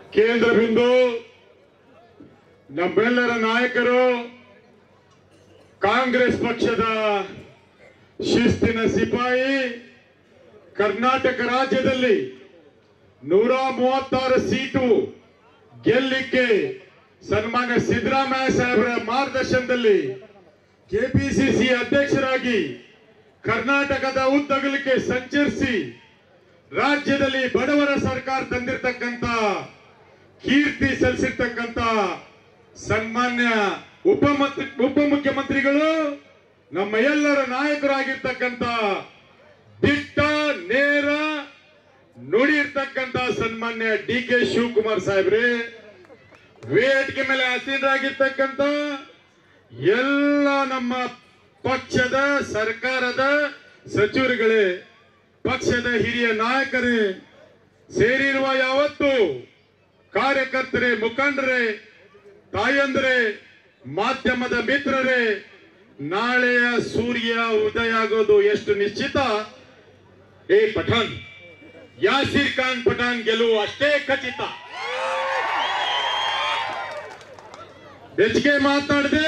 ಕೇಂದ್ರ ಬಿಂದು ನಮ್ಮೆಲ್ಲರ ನಾಯಕರು ಕಾಂಗ್ರೆಸ್ ಪಕ್ಷದ ಶಿಸ್ತಿನ ಸಿಪಾಯಿ ಕರ್ನಾಟಕ ರಾಜ್ಯದಲ್ಲಿ ನೂರ ಮೂವತ್ತಾರು ಸೀಟು ಗೆಲ್ಲಿಕ್ಕೆ ಸನ್ಮಾನ್ಯ ಸಿದ್ದರಾಮಯ್ಯ ಸಾಹೇಬರ ಮಾರ್ಗದರ್ಶನದಲ್ಲಿ ಕೆಪಿಸಿಸಿ ಅಧ್ಯಕ್ಷರಾಗಿ ಕರ್ನಾಟಕದ ಉದ್ದಗಲಕ್ಕೆ ಸಂಚರಿಸಿ ರಾಜ್ಯದಲ್ಲಿ ಬಡವರ ಸರ್ಕಾರ ತಂದಿರತಕ್ಕಂತ ಕೀರ್ತಿ ಸಲ್ಲಿಸಿರ್ತಕ್ಕಂತ ಸನ್ಮಾನ್ಯ ಉಪಮಂತ್ರಿ ಉಪಮುಖ್ಯಮಂತ್ರಿಗಳು ನಮ್ಮ ಎಲ್ಲರ ನಾಯಕರಾಗಿರ್ತಕ್ಕಂತ ದಿಟ್ಟ ನೇರ ನುಡಿ ಇರ್ತಕ್ಕಂತ ಸನ್ಮಾನ್ಯ ಡಿ ಕೆ ಶಿವಕುಮಾರ್ ಸಾಹೇಬ್ರೆ ವೇದಿಕೆ ಮೇಲೆ ಆಸೀನರಾಗಿರ್ತಕ್ಕಂತ ಎಲ್ಲ ನಮ್ಮ ಪಕ್ಷದ ಸರ್ಕಾರದ ಸಚಿವರುಗಳೇ ಪಕ್ಷದ ಹಿರಿಯ ನಾಯಕರೇ ಸೇರಿರುವ ಯಾವತ್ತು ಕಾರ್ಯಕರ್ತರೇ ಮುಖಂಡರೇ ತಾಯಂದ್ರೆ ಮಾಧ್ಯಮದ ಮಿತ್ರರೇ ನಾಳೆಯ ಸೂರ್ಯ ಉದಯ ಆಗೋದು ಎಷ್ಟು ನಿಶ್ಚಿತ ಏ ಪಠಾಣ್ ಯಾಸಿರ್ ಖಾನ್ ಪಠಾಣ್ ಗೆಲುವು ಅಷ್ಟೇ ಖಚಿತ ಹೆಚ್ಚಿಗೆ ಮಾತನಾಡಿದೆ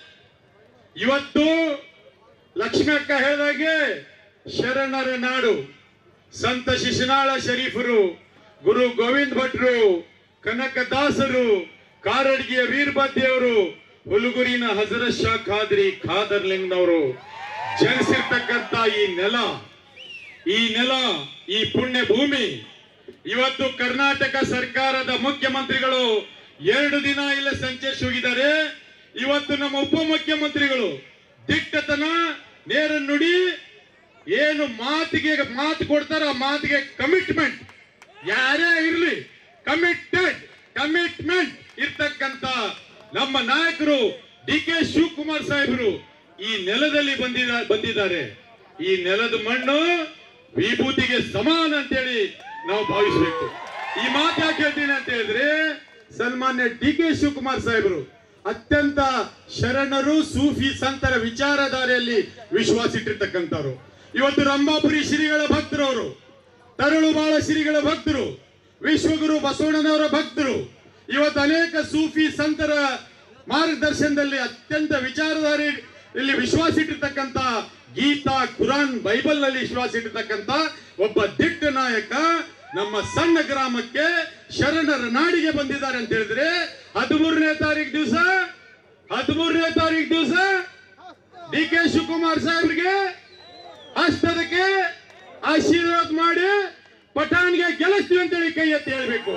ಇವತ್ತು ಲಕ್ಷ್ಮಿ ಅಕ್ಕ ಹೇಳಿದಾಗೆ ಶರಣರ ನಾಡು ಸಂತ ಶಿಶುನಾಳ ಶರೀಫರು ಗುರು ಗೋವಿಂದ ಭಟ್ರು ಕನಕದಾಸರು ಕಾರಡ್ಗಿಯ ವೀರಭದ್ರೆಯವರು ಹುಲುಗುರಿನ ಹಜರತ್ ಶಾ ಖಾದ್ರಿ ಖಾದರ್ಲಿಂಗ್ನವರು ಜನಿಸಿರ್ತಕ್ಕಂತ ಈ ನೆಲ ಈ ನೆಲ ಈ ಪುಣ್ಯ ಭೂಮಿ ಇವತ್ತು ಕರ್ನಾಟಕ ಸರ್ಕಾರದ ಮುಖ್ಯಮಂತ್ರಿಗಳು ಎರಡು ದಿನ ಇಲ್ಲ ಸಂಚರಿಸಿ ಹೋಗಿದ್ದಾರೆ ಇವತ್ತು ನಮ್ಮ ಉಪಮುಖ್ಯಮಂತ್ರಿಗಳು ದಿಟ್ಟತನ ನೇರ ನುಡಿ ಏನು ಮಾತಿಗೆ ಮಾತು ಕೊಡ್ತಾರ ಆ ಮಾತಿಗೆ ಕಮಿಟ್ಮೆಂಟ್ ಯಾರೇ ಇರ್ಲಿ ಕಮಿಟೆಡ್ ಕಮಿಟ್ಮೆಂಟ್ ಇರ್ತಕ್ಕಂತ ನಮ್ಮ ನಾಯಕರು ಡಿ ಕೆ ಶಿವಕುಮಾರ್ ಸಾಹೇಬರು ಈ ನೆಲದಲ್ಲಿ ಬಂದಿದ ಬಂದಿದ್ದಾರೆ ಈ ನೆಲದ ಮಣ್ಣು ವಿಭೂತಿಗೆ ಸಮಾನ ಅಂತೇಳಿ ನಾವು ಭಾವಿಸಬೇಕು ಈ ಮಾತು ಯಾಕೆ ಹೇಳ್ತೀನಿ ಅಂತ ಹೇಳಿದ್ರೆ ಸನ್ಮಾನ್ಯ ಡಿ ಕೆ ಶಿವಕುಮಾರ್ ಸಾಹೇಬರು ಅತ್ಯಂತ ಶರಣರು ಸೂಫಿ ಸಂತರ ವಿಚಾರಧಾರೆಯಲ್ಲಿ ವಿಶ್ವಾಸ ಇಟ್ಟಿರ್ತಕ್ಕಂಥವ್ರು ಇವತ್ತು ರಂಭಾಪುರಿ ಶ್ರೀಗಳ ಭಕ್ತರವರು ತರಳು ಬಾಳ ಶ್ರೀಗಳ ಭಕ್ತರು ವಿಶ್ವಗುರು ಬಸವಣ್ಣನವರ ಭಕ್ತರು ಇವತ್ತು ಅನೇಕ ಸೂಫಿ ಸಂತರ ಮಾರ್ಗದರ್ಶನದಲ್ಲಿ ಅತ್ಯಂತ ವಿಚಾರಧಾರೆ ಇಲ್ಲಿ ವಿಶ್ವಾಸ ಇಟ್ಟಿರ್ತಕ್ಕಂಥ ಗೀತಾ ಕುರಾನ್ ಬೈಬಲ್ ನಲ್ಲಿ ವಿಶ್ವಾಸ ಇಟ್ಟಿರ್ತಕ್ಕಂಥ ಒಬ್ಬ ದಿಟ್ಟ ನಾಯಕ ನಮ್ಮ ಸಣ್ಣ ಗ್ರಾಮಕ್ಕೆ ಶರಣರ ನಾಡಿಗೆ ಬಂದಿದ್ದಾರೆ ಅಂತ ಹೇಳಿದ್ರೆ ಹದಿಮೂರನೇ ತಾರೀಕು ದಿವಸ ಹದಿಮೂರನೇ ತಾರೀಕು ದಿವಸ ಡಿ ಕೆ ಶಿವಕುಮಾರ್ ಸಾಹೇಬ್ರಿಗೆ ಹಸ್ತದಕ್ಕೆ ಆಶೀರ್ವಾದ ಮಾಡಿ ಪಠಾಣ್ಗೆ ಗೆಲ್ಲಿಸ್ತೀವಿ ಅಂತೇಳಿ ಕೈ ಎತ್ತಿ ಹೇಳ್ಬೇಕು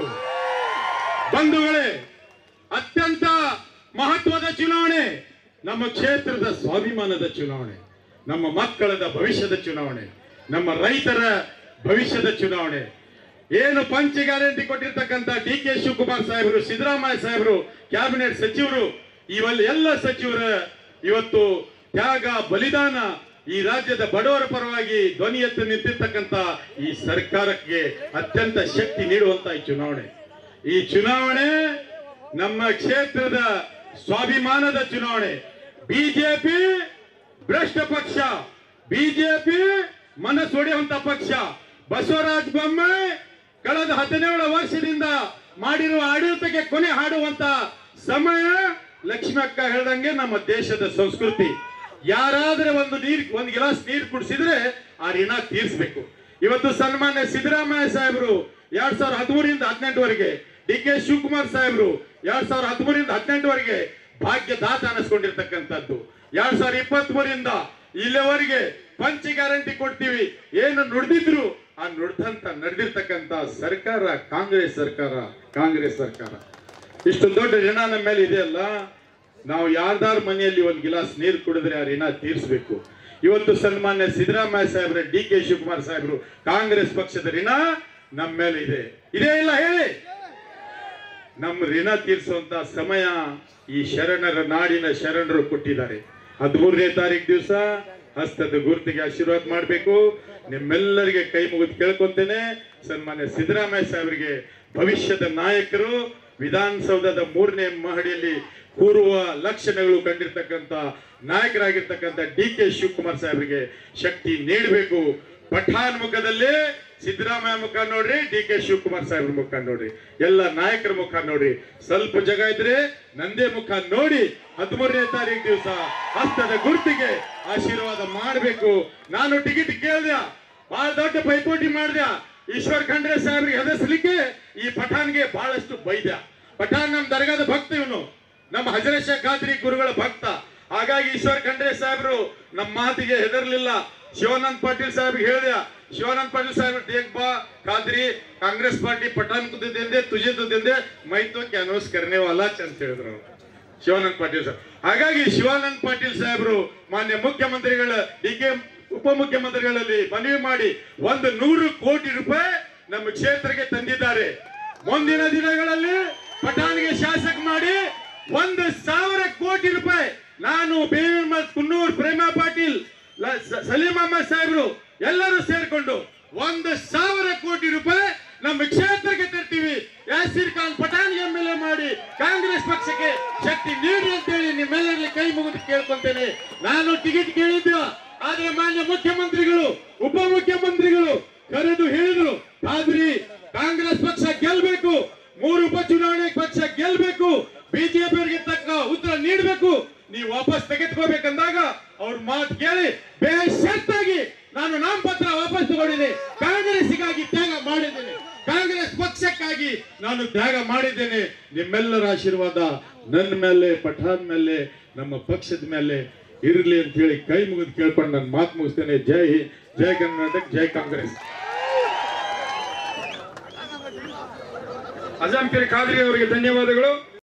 ಬಂಧುಗಳೇ ಅತ್ಯಂತ ಮಹತ್ವದ ಚುನಾವಣೆ ನಮ್ಮ ಕ್ಷೇತ್ರದ ಸ್ವಾಭಿಮಾನದ ಚುನಾವಣೆ ನಮ್ಮ ಮಕ್ಕಳದ ಭವಿಷ್ಯದ ಚುನಾವಣೆ ನಮ್ಮ ರೈತರ ಭವಿಷ್ಯದ ಚುನಾವಣೆ ಏನು ಪಂಚ ಗ್ಯಾರಂಟಿ ಕೊಟ್ಟಿರ್ತಕ್ಕಂಥ ಡಿ ಕೆ ಶಿವಕುಮಾರ್ ಸಾಹೇಬರು ಸಿದ್ದರಾಮಯ್ಯ ಸಾಹೇಬರು ಕ್ಯಾಬಿನೆಟ್ ಸಚಿವರು ಇವೆಲ್ಲ ಎಲ್ಲ ಸಚಿವರ ಇವತ್ತು ತ್ಯಾಗ ಬಲಿದಾನ ಈ ರಾಜ್ಯದ ಬಡವರ ಪರವಾಗಿ ಧ್ವನಿ ಎತ್ತು ನಿಂತಿರ್ತಕ್ಕಂಥ ಈ ಸರ್ಕಾರಕ್ಕೆ ಅತ್ಯಂತ ಶಕ್ತಿ ನೀಡುವಂತ ಈ ಚುನಾವಣೆ ಈ ಚುನಾವಣೆ ನಮ್ಮ ಕ್ಷೇತ್ರದ ಸ್ವಾಭಿಮಾನದ ಚುನಾವಣೆ ಬಿಜೆಪಿ ಭ್ರಷ್ಟ ಪಕ್ಷ ಬಿಜೆಪಿ ಮನಸ್ಸೊಡೆಯುವಂತ ಪಕ್ಷ ಬಸವರಾಜ ಬೊಮ್ಮಾಯಿ ಕಳೆದ ಹದಿನೇಳು ವರ್ಷದಿಂದ ಮಾಡಿರುವ ಆಡಳಿತಕ್ಕೆ ಕೊನೆ ಹಾಡುವಂತ ಸಮಯ ಲಕ್ಷ್ಮಿ ಅಕ್ಕ ಹೇಳ್ದಂಗೆ ನಮ್ಮ ದೇಶದ ಸಂಸ್ಕೃತಿ ಯಾರಾದ್ರೆ ಒಂದು ನೀರ್ ಒಂದು ಗಿಲಾಸ್ ನೀರು ಕುಡಿಸಿದ್ರೆ ಆ ಋಣ ತೀರಿಸಬೇಕು ಇವತ್ತು ಸನ್ಮಾನ್ಯ ಸಿದ್ದರಾಮಯ್ಯ ಸಾಹೇಬರು ಎರಡ್ ಸಾವಿರದ ಹದಿಮೂರಿಂದ ಹದಿನೆಂಟುವರೆಗೆ ಡಿ ಕೆ ಶಿವಕುಮಾರ್ ಸಾಹೇಬರು ಎರಡ್ ಸಾವಿರದ ಹದಿಮೂರಿಂದ ಹದಿನೆಂಟುವರೆಗೆ ಭಾಗ್ಯದಾತ ಅನಿಸ್ಕೊಂಡಿರ್ತಕ್ಕಂಥದ್ದು ಎರಡ್ ಸಾವಿರದ ಇಪ್ಪತ್ತ್ ಮೂರಿಂದ ಇಲ್ಲಿವರೆಗೆ ಪಂಚ ಗ್ಯಾರಂಟಿ ಕೊಡ್ತೀವಿ ಏನು ನುಡಿದಿದ್ರು ಆ ನುಡ್ದಂತ ನಡೆದಿರ್ತಕ್ಕಂತ ಸರ್ಕಾರ ಕಾಂಗ್ರೆಸ್ ಸರ್ಕಾರ ಕಾಂಗ್ರೆಸ್ ಸರ್ಕಾರ ಇಷ್ಟು ದೊಡ್ಡ ಋಣ ನಮ್ಮ ಮೇಲೆ ಇದೆಯಲ್ಲ ನಾವು ಯಾರ್ದಾರ ಮನೆಯಲ್ಲಿ ಒಂದು ಗಿಲಾಸ್ ನೀರು ಕುಡಿದ್ರೆ ಆ ಋಣ ತೀರಿಸಬೇಕು ಇವತ್ತು ಸನ್ಮಾನ್ಯ ಸಿದ್ದರಾಮಯ್ಯ ಸಾಹೇಬ್ರ ಡಿ ಕೆ ಶಿವಕುಮಾರ್ ಸಾಹೇಬರು ಕಾಂಗ್ರೆಸ್ ಪಕ್ಷದ ಋಣ ನಮ್ಮ ಮೇಲೆ ಇದೆ ಇದೇ ಇಲ್ಲ ಹೇಳಿ ನಮ್ಮ ಋಣ ತೀರಿಸುವಂತ ಸಮಯ ಈ ಶರಣರ ನಾಡಿನ ಶರಣರು ಕೊಟ್ಟಿದ್ದಾರೆ ಹದಿಮೂರನೇ ತಾರೀಕು ದಿವಸ ಹಸ್ತದ ಗುರುತಿಗೆ ಆಶೀರ್ವಾದ ಮಾಡಬೇಕು ನಿಮ್ಮೆಲ್ಲರಿಗೆ ಕೈ ಮುಗಿದು ಕೇಳ್ಕೊತೇನೆ ಸನ್ಮಾನ್ಯ ಸಿದ್ದರಾಮಯ್ಯ ಸಾಹೇಬರಿಗೆ ಭವಿಷ್ಯದ ನಾಯಕರು ವಿಧಾನಸೌಧದ ಮೂರನೇ ಮಹಡಿಯಲ್ಲಿ ಕೂರುವ ಲಕ್ಷಣಗಳು ಕಂಡಿರ್ತಕ್ಕಂಥ ನಾಯಕರಾಗಿರ್ತಕ್ಕಂಥ ಡಿ ಕೆ ಶಿವಕುಮಾರ್ ಸಾಹೇಬರಿಗೆ ಶಕ್ತಿ ನೀಡಬೇಕು ಪಠಾನ್ ಮುಖದಲ್ಲಿ ಸಿದ್ದರಾಮಯ್ಯ ಮುಖ ನೋಡ್ರಿ ಡಿ ಕೆ ಶಿವಕುಮಾರ್ ಸಾಹೇಬ್ರ ಮುಖ ನೋಡ್ರಿ ಎಲ್ಲ ನಾಯಕರ ಮುಖ ನೋಡ್ರಿ ಸ್ವಲ್ಪ ಜಾಗ ಇದ್ರೆ ನಂದೇ ಮುಖ ನೋಡಿ ಹದಿಮೂರನೇ ತಾರೀಕು ದಿವಸ ಹಸ್ತದ ಗುರುತಿಗೆ ಆಶೀರ್ವಾದ ಮಾಡಬೇಕು ನಾನು ಟಿಕೆಟ್ ಕೇಳ್ದೆ ಬಹಳ ದೊಡ್ಡ ಪೈಪೋಟಿ ಮಾಡ್ದೆ ಈಶ್ವರ್ ಖಂಡ್ರೆ ಸಾಹೇಬ್ರಿಗೆ ಹೆದರ್ಸ್ಲಿಕ್ಕೆ ಈ ಪಠಾನ್ಗೆ ಬಹಳಷ್ಟು ಬೈದ್ಯ ಪಠಾನ್ ನಮ್ ದರ್ಗಾದ ಭಕ್ತ ಇವನು ನಮ್ಮ ಹಜರತ್ ಶೇಖ್ ಖಾದ್ರಿ ಗುರುಗಳ ಭಕ್ತ ಹಾಗಾಗಿ ಈಶ್ವರ್ ಖಂಡ್ರೆ ಸಾಹೇಬ್ರು ನಮ್ಮ ಮಾತಿಗೆ ಹೆದರ್ಲಿಲ್ಲ ಶಿವಾನಂದ್ ಪಾಟೀಲ್ ಸಾಹೇಬ್ ಹೇಳಿದ ಶಿವಾನಂದ್ ಪಾಟೀಲ್ ಸಾಹೇಬ್ ದೇಖ್ ಬಾ ಖಾದ್ರಿ ಕಾಂಗ್ರೆಸ್ ಪಾರ್ಟಿ ಪಠಾನ್ को दे देंगे तुझे तो देंगे मैं तो कैनवस करने वाला ಅಂತ ಹೇಳಿದ್ರು ಅವ್ರು. ಶಿವಾನಂದ್ ಪಾಟೀಲ್ ಸಾಹೇಬ್ ಹಾಗಾಗಿ ಶಿವಾನಂದ್ ಪಾಟೀಲ್ ಸಾಹೇಬರು ಮಾನ್ಯ ಮುಖ್ಯಮಂತ್ರಿಗಳ ಡಿ ಕೆ ಉಪಮುಖ್ಯಮಂತ್ರಿಗಳಲ್ಲಿ ಮನವಿ ಮಾಡಿ ಒಂದು ನೂರು ಕೋಟಿ ರೂಪಾಯಿ ನಮ್ಮ ಕ್ಷೇತ್ರಕ್ಕೆ ತಂದಿದ್ದಾರೆ ಮುಂದಿನ ದಿನಗಳಲ್ಲಿ ಪಠಾಣ್ಗೆ ಶಾಸಕ ಮಾಡಿ ಒಂದು ಸಾವಿರ ಕೋಟಿ ರೂಪಾಯಿ ನಾನು ಬೇವಿನ ಕುನ್ನೂರ್ ಪ್ರೇಮ ಪಾಟೀಲ್ ಲ- ಸ- ಸಲೀಂ ಅಹಮದ್ ಸಾಹೇಬ್ರು ಎಲ್ಲರೂ ಸೇರ್ಕೊಂಡು ಒಂದು ಸಾವಿರ ಕೋಟಿ ರೂಪಾಯಿ ನಮ್ಮ ಕ್ಷೇತ್ರಕ್ಕೆ ತರ್ತೀವಿ Yasir Khan Pathan M L A ಮಾಡಿ ಕಾಂಗ್ರೆಸ್ ಪಕ್ಷಕ್ಕೆ ಶಕ್ತಿ ನೀಡಿ ಅಂತೇಳಿ ನಿಮ್ಮೆಲ್ಲರಲ್ಲಿ ಕೈ ಮುಗಿದು ಕೇಳ್ಕೊಂತೇನೆ ನಾನು ಟಿಕೆಟ್ ಕೇಳಿದ್ದೆ ಆದ್ರೆ ಮಾನ್ಯ ಮುಖ್ಯಮಂತ್ರಿಗಳು ಉಪಮುಖ್ಯಮಂತ್ರಿಗಳು ಕರೆದು ಹೇಳಿದ್ರು ಆದ್ರಿ ಕಾಂಗ್ರೆಸ್ ಪಕ್ಷ ಗೆಲ್ಬೇಕು ಮೂರು ಉಪಚುನಾವಣೆ ಪಕ್ಷ ಗೆಲ್ಬೇಕು ಬಿಜೆಪಿಯವರಿಗೆ ತಕ್ಕ ಉತ್ತರ ನೀಡಬೇಕು ನೀವು ವಾಪಸ್ ತೆಗೆದುಕೋಬೇಕಂದಾಗ ಅವ್ರ ಮಾತು ಕೇಳಿ ಬೇಷರ್ತಾಗಿ ನಾನು ನಾಮಪತ್ರ ವಾಪಸ್ ತಗೊಂಡಿದ್ದೆ ಕಾಂಗ್ರೆಸ್ಸಿಗಾಗಿ ತ್ಯಾಗ ಮಾಡಿದ್ದೇನೆ ಕಾಂಗ್ರೆಸ್ ಪಕ್ಷಕ್ಕಾಗಿ ನಾನು ತ್ಯಾಗ ಮಾಡಿದ್ದೇನೆ ನಿಮ್ಮೆಲ್ಲರ ಆಶೀರ್ವಾದ ನನ್ನ ಮೇಲೆ ಪಠಾನ್ ಮೇಲೆ ನಮ್ಮ ಪಕ್ಷದ ಮೇಲೆ ಇರಲಿ ಅಂತ ಹೇಳಿ ಕೈ ಮುಗಿದು ಕೇಳ್ಕೊಂಡು ನಾನು ಮಾತು ಮುಗಿಸ್ತೇನೆ ಜೈ ಹಿಂದ್, ಜೈ ಕರ್ನಾಟಕ ಜೈ ಕಾಂಗ್ರೆಸ್ ಅಜಾಂ ಪೀರ್ ಖಾದ್ರಿ ಅವರಿಗೆ ಧನ್ಯವಾದಗಳು